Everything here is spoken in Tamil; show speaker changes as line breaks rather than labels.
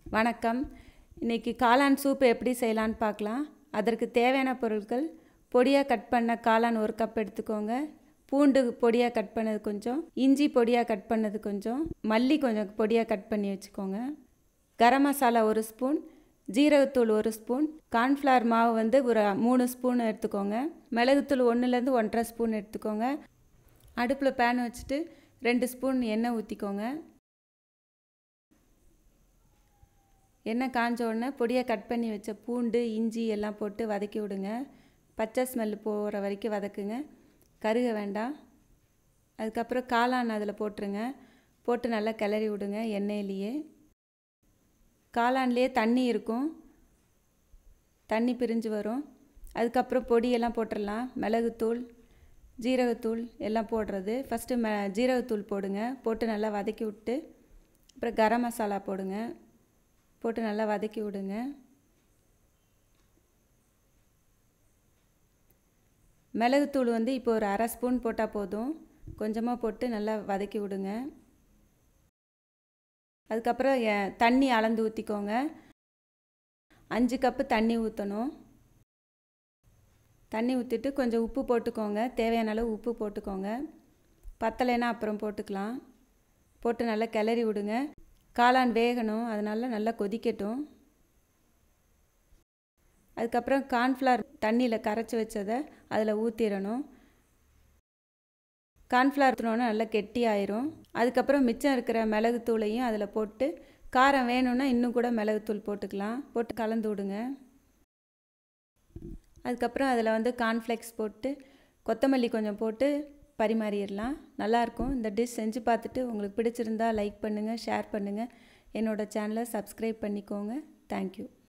வணக்கம் இன்றைக்கி காளான் சூப் எப்படி செய்யலான்னு பார்க்கலாம் அதற்கு தேவையான பொருட்கள் பொடியாக கட் பண்ண காளான் ஒரு கப் எடுத்துக்கோங்க பூண்டு பொடியாக கட் பண்ணது கொஞ்சம் இஞ்சி பொடியாக கட் பண்ணது கொஞ்சம் மல்லி கொஞ்சம் பொடியாக கட் பண்ணி வச்சுக்கோங்க கரம் மசாலா ஒரு ஸ்பூன் ஜீரகத்தூள் ஒரு ஸ்பூன் கார்ன்ஃப்ளவர் மாவு வந்து ஒரு மூணு ஸ்பூன் எடுத்துக்கோங்க மிளகுத்தூள் ஒன்றுலேருந்து ஒன்றரை ஸ்பூன் எடுத்துக்கோங்க அடுப்பில் பேன் வச்சுட்டு ரெண்டு ஸ்பூன் எண்ணெய் ஊற்றிக்கோங்க எண்ணெய் காஞ்ச உடனே பொடியாக கட் பண்ணி வச்ச பூண்டு இஞ்சி எல்லாம் போட்டு வதக்கி விடுங்க பச்சை ஸ்மெல் போகிற வரைக்கும் வதக்குங்க கருக வேண்டாம் அதுக்கப்புறம் காளான் அதில் போட்டுருங்க போட்டு நல்லா கிளறி விடுங்க எண்ணெயிலேயே காளான்லேயே தண்ணி இருக்கும் தண்ணி பிரிஞ்சு வரும் அதுக்கப்புறம் பொடியெல்லாம் போட்டுடலாம் மிளகுத்தூள் ஜீரகத்தூள் எல்லாம் போடுறது ஃபஸ்ட்டு ம ஜீரகத்தூள் போடுங்க போட்டு நல்லா வதக்கி விட்டு அப்புறம் கரம் மசாலா போடுங்க போட்டு நல்லா வதக்கி விடுங்க மிளகுத்தூள் வந்து இப்போ ஒரு அரை ஸ்பூன் போட்டால் போதும் கொஞ்சமாக போட்டு நல்லா வதக்கி விடுங்க அதுக்கப்புறம் தண்ணி அளந்து ஊற்றிக்கோங்க அஞ்சு கப்பு தண்ணி ஊற்றணும் தண்ணி ஊற்றிட்டு கொஞ்சம் உப்பு போட்டுக்கோங்க தேவையான அளவு உப்பு போட்டுக்கோங்க பத்தலைன்னா அப்புறம் போட்டுக்கலாம் போட்டு நல்லா கிளறி விடுங்க காளான் வேகணும் அதனால் நல்லா கொதிக்கட்டும் அதுக்கப்புறம் கார்ன்ஃப்ளவர் தண்ணியில் கரைச்சி வச்சதை அதில் ஊற்றிடணும் கார்ன்ஃப்ளவர் ஊற்றினோன்னா நல்லா கெட்டி ஆயிரும் அதுக்கப்புறம் மிச்சம் இருக்கிற மிளகுத்தூளையும் அதில் போட்டு காரம் வேணும்னா இன்னும் கூட மிளகுத்தூள் போட்டுக்கலாம் போட்டு கலந்து விடுங்க அதுக்கப்புறம் அதில் வந்து கார்ன்ஃப்ளெக்ஸ் போட்டு கொத்தமல்லி கொஞ்சம் போட்டு பரிமாறிடலாம் நல்லாயிருக்கும் இந்த டிஷ் செஞ்சு பார்த்துட்டு உங்களுக்கு பிடிச்சிருந்தா லைக் பண்ணுங்கள் ஷேர் பண்ணுங்கள் என்னோடய சேனலை சப்ஸ்கிரைப் பண்ணிக்கோங்க தேங்க்யூ